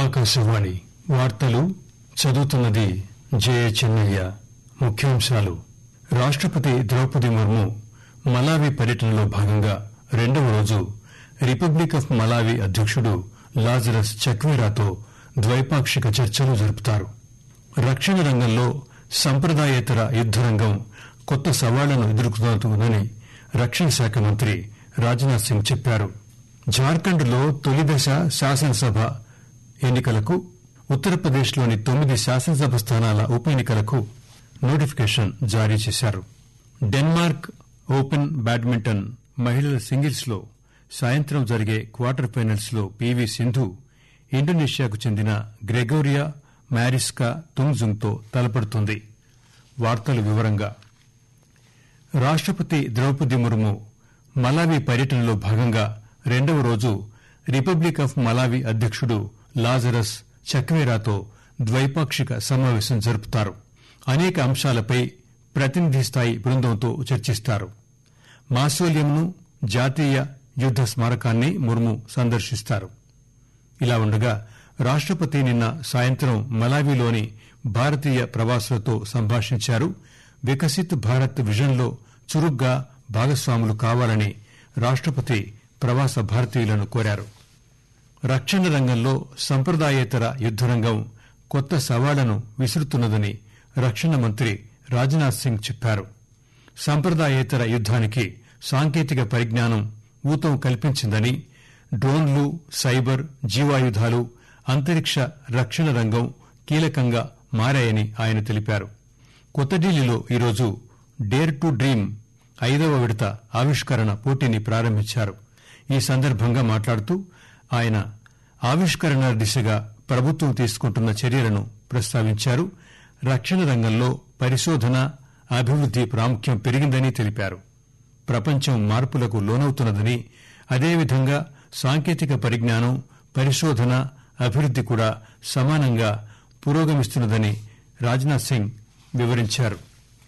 ఆకాశవాణి వార్తలు చదువుతున్నది జే చెన్నయ్య ముఖ్యాంశాలు రాష్టపతి ద్రౌపది ముర్ము మలావి పర్యటనలో భాగంగా రెండవ రోజు రిపబ్లిక్ ఆఫ్ మలావి అధ్యకుడు లాజరస్ చక్వీరాతో ద్వైపాక్షిక చర్చలు జరుపుతారు రక్షణ రంగంలో సంప్రదాయేతర యుద్ద రంగం కొత్త సవాళ్లను ఎదుర్కొంటుందని రక్షణ శాఖ మంత్రి రాజ్నాథ్ సింగ్ చెప్పారు జార్ఖండ్ లో తొలిదశ శాసనసభ ఎన్నికలకు ఉత్తరప్రదేశ్లోని తొమ్మిది శాసనసభ స్థానాల ఉప ఎన్నికలకు నోటిఫికేషన్ జారీ చేశారు డెన్మార్క్ ఓపెన్ బ్యాడ్మింటన్ మహిళల సింగిల్స్ లో సాయంత్రం జరిగే క్వార్టర్ ఫైనల్స్ లో పీవీ సింధు ఇండోనేషియాకు చెందిన గ్రెగోరియా మ్యారిస్కా తుంగ్జుంగ్ తో తలపడుతుంది వార్తల వివరంగా రాష్టపతి ద్రౌపది ముర్ము మలావి పర్యటనలో భాగంగా రెండవ రోజు రిపబ్లిక్ ఆఫ్ మలావి అధ్యకుడు లాజరస్ చక్వేరాతో ద్వైపాక్షిక సమావేశం జరుపుతారు అనేక అంశాలపై ప్రతినిధి స్థాయి బృందంతో చర్చిస్తారు మాసోలియంను జాతీయ యుద్ద స్మారకాన్ని ముర్ము సందర్శిస్తారు ఇలా ఉండగా రాష్టపతి నిన్న సాయంత్రం మలావిలోని భారతీయ ప్రవాసులతో సంభాషించారు వికసిత్ భారత్ విజన్లో చురుగ్గా భాగస్వాములు కావాలని రాష్టపతి ప్రవాస భారతీయులను కోరారు రక్షణ రంగంలో సంప్రదాయేతర యుద్దరంగం కొత్త సవాళ్లను విసురుతున్నదని రక్షణ మంత్రి రాజ్నాథ్ సింగ్ చెప్పారు సంప్రదాయేతర యుద్దానికి సాంకేతిక పరిజ్ఞానం ఊతం కల్పించిందని డ్రోన్లు సైబర్ జీవాయుధాలు అంతరిక్ష రక్షణ రంగం కీలకంగా మారాయని ఆయన తెలిపారు కొత్త ఢిల్లీలో ఈరోజు డేర్ టు డ్రీమ్ ఐదవ విడత ఆవిష్కరణ పోటీని ప్రారంభించారు ఈ సందర్భంగా మాట్లాడుతూ ఆయన ఆవిష్కరణ దిశగా ప్రభుత్వం తీసుకుంటున్న చర్యలను ప్రస్తావించారు రక్షణ రంగంలో పరిశోధన అభివృద్ది ప్రాముఖ్యం పెరిగిందని తెలిపారు ప్రపంచం మార్పులకు లోనవుతున్నదని అదేవిధంగా సాంకేతిక పరిజ్ఞానం పరిశోధన అభివృద్ది కూడా సమానంగా పురోగమిస్తున్నదని రాజ్నాథ్ సింగ్ వివరించారు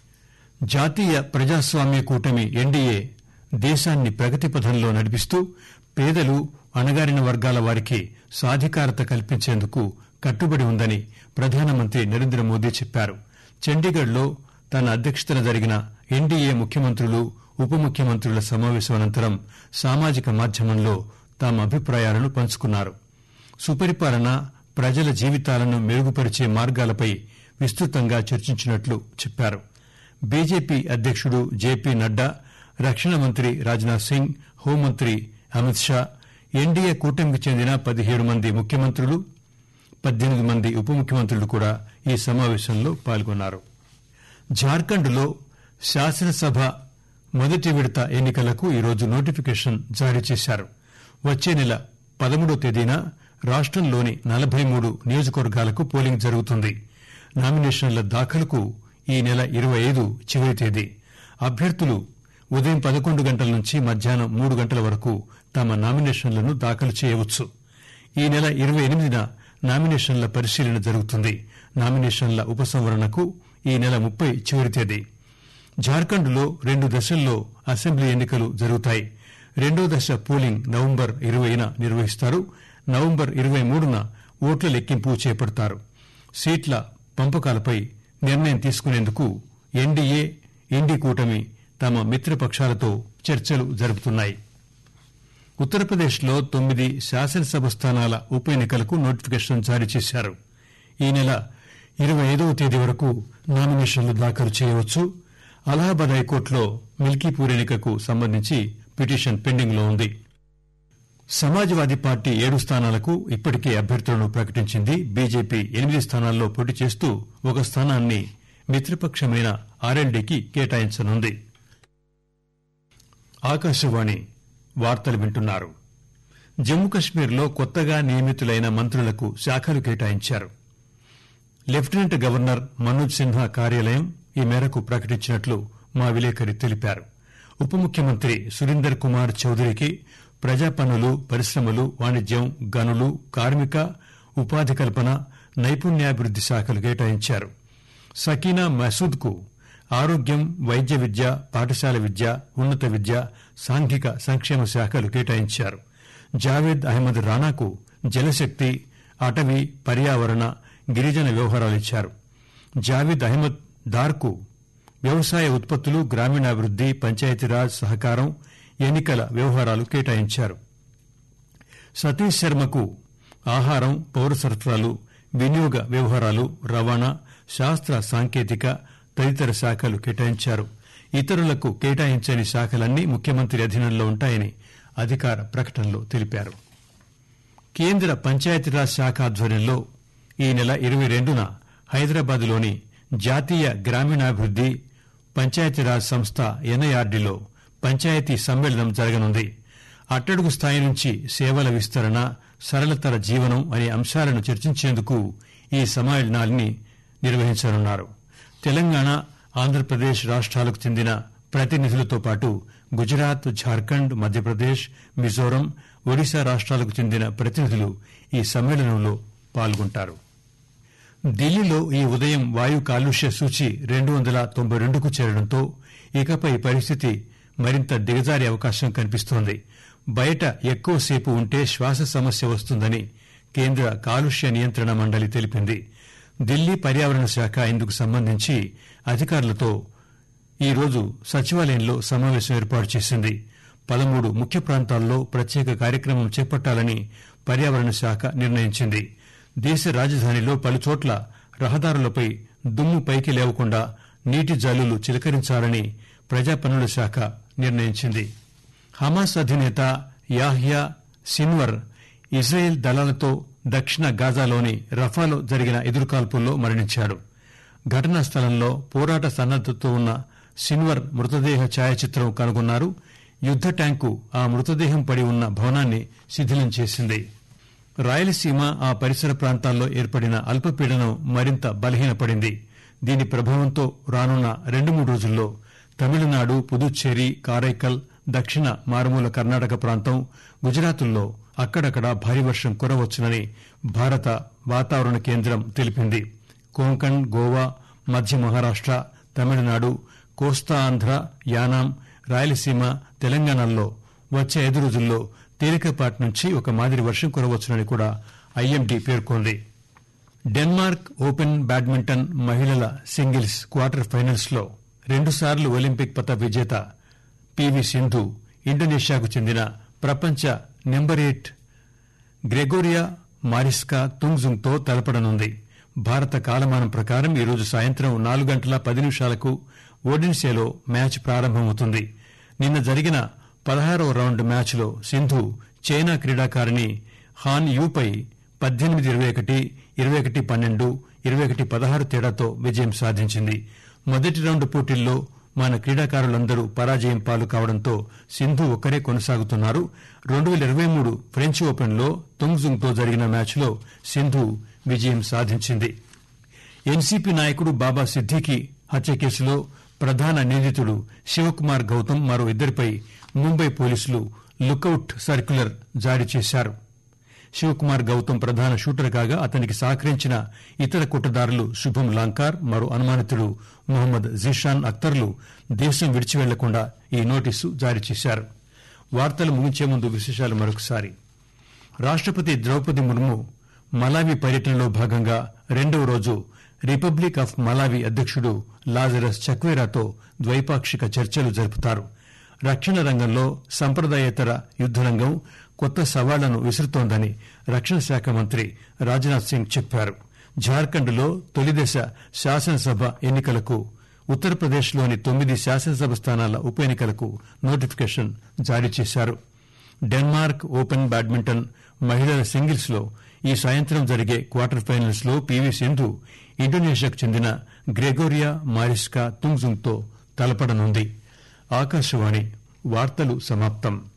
జాతీయ ప్రజాస్వామ్య కూటమి ఎన్డీఏ దేశాన్ని ప్రగతి పథంలో నడిపిస్తూ పేదలు అణగారిన వర్గాల వారికి సాధికారత కల్పించేందుకు కట్టుబడి ఉందని ప్రధానమంత్రి నరేంద్ర మోదీ చెప్పారు చండీగఢ్ లో తన అధ్యక్షతన జరిగిన ఎన్డీఏ ముఖ్యమంత్రులు ఉప ముఖ్యమంత్రుల సమావేశం అనంతరం సామాజిక మాధ్యమంలో తమ అభిప్రాయాలను పంచుకున్నారు సుపరిపాలన ప్రజల జీవితాలను మెరుగుపరిచే మార్గాలపై విస్తృతంగా చర్చించినట్లు చెప్పారు బీజేపీ అధ్యకుడు జేపీ నడ్డా రక్షణ మంత్రి రాజ్నాథ్ సింగ్ హోంమంత్రి అమిత్ షా ఎన్డీఏ కూటమికి చెందిన పదిహేడు మంది ముఖ్యమంత్రులు పద్దెనిమిది మంది ఉప ముఖ్యమంత్రులు కూడా ఈ సమావేశంలో పాల్గొన్నారు జార్ఖండ్ లో శాసనసభ మొదటి విడత ఎన్నికలకు ఈరోజు నోటిఫికేషన్ జారీ చేశారు వచ్చే నెల పదమూడో తేదీన రాష్టంలోని నలభై మూడు నియోజకవర్గాలకు పోలింగ్ జరుగుతుంది నామినేషన్ల దాఖలుకు ఈ నెల ఇరవై ఐదు చివరి తేదీ అభ్యర్థులు ఉదయం పదకొండు గంటల నుంచి మధ్యాహ్నం మూడు గంటల వరకు తమ నామినేషన్లను దాఖలు చేయవచ్చు ఈ నెల ఇరవై ఎనిమిదిన నామినేషన్ల పరిశీలన జరుగుతుంది నామినేషన్ల ఉపసంహరణకు ఈ నెల ముప్పై చివరి తేదీ జార్ఖండ్ లో రెండు దశల్లో అసెంబ్లీ ఎన్నికలు జరుగుతాయి రెండో దశ పోలింగ్ నవంబర్ ఇరవైన నిర్వహిస్తారు నవంబర్ ఇరవై మూడున ఓట్ల లెక్కింపు చేపడతారు సీట్ల పంపకాలపై నిర్ణయం తీసుకునేందుకు ఎన్డీఏ ఇండి కూటమి తమ మిత్రపక్షాలతో చర్చలు జరుపుతున్నాయి ఉత్తరప్రదేశ్ లో తొమ్మిది శాసనసభ స్థానాల ఉప ఎన్నికలకు నోటిఫికేషన్ జారీ చేశారు ఈ నెల ఇరవై ఐదవ తేదీ వరకు నామినేషన్లు దాఖలు చేయవచ్చు అలహాబాద్ హైకోర్టులో మిల్కీపూర్ ఎన్నికకు సంబంధించి పిటిషన్ పెండింగ్ లో ఉంది సమాజ్వాదీ పార్టీ ఏడు స్థానాలకు ఇప్పటికే అభ్యర్థులను ప్రకటించింది బీజేపీ ఎనిమిది స్థానాల్లో పోటీ చేస్తూ ఒక స్థానాన్ని మిత్రపక్షమైన ఆర్ఎల్డీకి కేటాయించనుంది ఆకాశవాణి వార్తలు వింటున్నారు జమ్మూ కశ్మీర్లో కొత్తగా నియమితులైన మంత్రులకు శాఖలు కేటాయించారు లెఫ్టినెంట్ గవర్నర్ మనోజ్ సిన్హా కార్యాలయం ఈ మేరకు ప్రకటించినట్లు మా విలేకరి తెలిపారు ఉప ముఖ్యమంత్రి సురీందర్ కుమార్ చౌదరికి ప్రజా పన్నులు పరిశ్రమలు వాణిజ్యం గనులు కార్మిక ఉపాధి కల్పన నైపుణ్యాభివృద్ది శాఖలు కేటాయించారు సకీనా మసూద్ కు ఆరోగ్యం వైద్య విద్య పాఠశాల విద్య ఉన్నత విద్య సాంఘిక సంక్షేమ శాఖలు కేటాయించారు జావేద్ అహ్మద్ రానాకు జలశక్తి అటవీ పర్యావరణ గిరిజన వ్యవహారాలు ఇచ్చారు జావీద్ అహ్మద్ దార్కు వ్యవసాయ ఉత్పత్తులు గ్రామీణాభివృద్ది పంచాయతీరాజ్ సహకారం ఎన్నికల వ్యవహారాలు కేటాయించారు సతీష్ శర్మకు ఆహారం పౌర సరఫరాలు వినియోగ వ్యవహారాలు రవాణా శాస్త్ర సాంకేతిక తదితర శాఖలు కేటాయించారు ఇతరులకు కేటాయించని శాఖలన్నీ ముఖ్యమంత్రి అధీనంలో ఉంటాయని అధికార ప్రకటనలో తెలిపారు కేంద్ర పంచాయతీరాజ్ శాఖ ఆధ్వర్యంలో ఈ నెల ఇరవై రెండున హైదరాబాద్ లోని జాతీయ గ్రామీణాభివృద్ది పంచాయతీరాజ్ సంస్థ ఎన్ఐఆర్డీలో పంచాయతీ సమ్మేళనం జరగనుంది అట్టడుగు స్థాయి నుంచి సేవల విస్తరణ సరళతర జీవనం అనే అంశాలను చర్చించేందుకు ఈ సమ్మేళనాన్ని నిర్వహించనున్నారు తెలంగాణ ఆంధ్రప్రదేశ్ రాష్ట్రాలకు చెందిన ప్రతినిధులతో పాటు గుజరాత్ జార్ఖండ్ మధ్యప్రదేశ్ మిజోరం ఒడిశా రాష్ట్రాలకు చెందిన ప్రతినిధులు ఈ సమ్మేళనంలో పాల్గొంటారు ఢిల్లీలో ఈ ఉదయం వాయు కాలుష్య సూచి రెండు వందల తొంభై రెండుకు చేరడంతో ఇకపై పరిస్థితి మరింత దిగజారే అవకాశం కనిపిస్తోంది బయట ఎక్కువసేపు ఉంటే శ్వాస సమస్య వస్తుందని కేంద్ర కాలుష్య నియంత్రణ మండలి తెలిపింది ఢిల్లీ పర్యావరణ శాఖ ఇందుకు సంబంధించి అధికారులతో ఈరోజు సచివాలయంలో సమావేశం ఏర్పాటు చేసింది పదమూడు ముఖ్య ప్రాంతాల్లో ప్రత్యేక కార్యక్రమం చేపట్టాలని పర్యావరణ శాఖ నిర్ణయించింది దేశ రాజధానిలో పలుచోట్ల రహదారులపై దుమ్ము పైకి లేవకుండా నీటి జల్లులు చిలకరించాలని ప్రజా పన్నుల శాఖ నిర్ణయించింది హమాస్ అధినేత యాహ్యా సిన్వర్ ఇజ్రాయెల్ దళాలతో దక్షిణ గాజాలోని రఫాలో జరిగిన ఎదురుకాల్పుల్లో మరణించాడు ఘటనా స్థలంలో పోరాట సన్నద్దతో ఉన్న సిన్వర్ మృతదేహ ఛాయాచిత్రం కనుగొన్నారు యుద్ద ట్యాంకు ఆ మృతదేహం పడి ఉన్న భవనాన్ని శిథిలం చేసింది రాయలసీమ ఆ పరిసర ప్రాంతాల్లో ఏర్పడిన అల్పపీడనం మరింత బలహీనపడింది దీని ప్రభావంతో రానున్న రెండు మూడు రోజుల్లో తమిళనాడు పుదుచ్చేరి కారైకల్ దక్షిణ మారుమూల కర్ణాటక ప్రాంతం గుజరాత్ల్లో అక్కడక్కడ భారీ వర్షం కురవచ్చునని భారత వాతావరణ కేంద్రం తెలిపింది కోంకణ్ గోవా మధ్య మహారాష్ట తమిళనాడు కోస్తా ఆంధ్ర యానాం రాయలసీమ తెలంగాణల్లో వచ్చే ఐదు రోజుల్లో తేలికపాటి నుంచి ఒక మాదిరి వర్షం కురవచ్చునని కూడా ఐఎండీ పేర్కొంది డెన్మార్క్ ఓపెన్ బ్యాడ్మింటన్ మహిళల సింగిల్స్ క్వార్టర్ ఫైనల్స్ లో రెండుసార్లు ఒలింపిక్ పత విజేత పివి సింధు ఇండోనేషియాకు చెందిన ప్రపంచ నెంబర్ ఎయిట్ గ్రెగోరియా మారిస్కా తుంగ్జుంగ్ తో తలపడనుంది భారత కాలమానం ప్రకారం ఈరోజు సాయంత్రం నాలుగు గంటల పది నిమిషాలకు ఓడెన్సేలో మ్యాచ్ ప్రారంభమవుతుంది నిన్న జరిగిన పదహారవ రౌండ్ మ్యాచ్లో సింధు చైనా క్రీడాకారిణి హాన్ యూపై పద్దెనిమిది ఇరవై ఒకటి ఇరవై ఒకటి పన్నెండు ఇరవై ఒకటి పదహారు తేడాతో విజయం సాధించింది మొదటి రౌండ్ పోటీల్లో మన క్రీడాకారులందరూ పరాజయం పాలు కావడంతో సింధు ఒక్కరే కొనసాగుతున్నారు రెండు పేల ఇరవై మూడు ఫ్రెంచ్ ఓపెన్ లో తుంగ్జుంగ్ తో జరిగిన మ్యాచ్లో సింధు విజయం సాధించింది ఎన్సీపీ నాయకుడు బాబా సిద్దికి హత్య కేసులో ప్రధాన నిందితుడు శివకుమార్ గౌతమ్ మరో ఇద్దరిపై ముంబై పోలీసులు లుకౌట్ సర్క్యులర్ జారీ చేశారు శివకుమార్ గౌతమ్ ప్రధాన షూటర్ కాగా అతనికి సహకరించిన ఇతర కుట్రదారులు శుభం లాంకార్ మరో అనుమానితుడు మొహమ్మద్ జీషాన్ అఖ్తర్లు దేశం విడిచి వెళ్లకుండా ఈ నోటీసు జారీ చేశారు వార్తలు ముగించే ముందు విశేషాలు మరొకసారి రాష్టపతి ద్రౌపది ముర్ము మలావి పర్యటనలో భాగంగా రెండవ రోజు రిపబ్లిక్ ఆఫ్ మలావి అధ్యకుడు లాజరస్ చక్వేరాతో ద్వైపాక్షిక చర్చలు జరుపుతారు రక్షణ రంగంలో సంప్రదాయేతర యుద్దరంగం కొత్త సవాళ్లను విసురుతోందని రక్షణ శాఖ మంత్రి రాజ్నాథ్ సింగ్ చెప్పారు జార్ఖండ్ లో తొలిదశ శాసనసభ ఎన్నికలకు ఉత్తరప్రదేశ్లోని తొమ్మిది శాసనసభ స్థానాల ఉప ఎన్నికలకు నోటిఫికేషన్ జారీ చేశారు డెన్మార్క్ ఓపెన్ బ్యాడ్మింటన్ మహిళల సింగిల్స్ లో ఈ సాయంత్రం జరిగే క్వార్టర్ ఫైనల్స్ లో పీవీ సింధు ఇండోనేషియాకు చెందిన గ్రెగోరియా మారిస్కా తుంగ్జుంగ్ తో తలపడనుంది ఆకాశవాణి వార్తలు సమాప్తం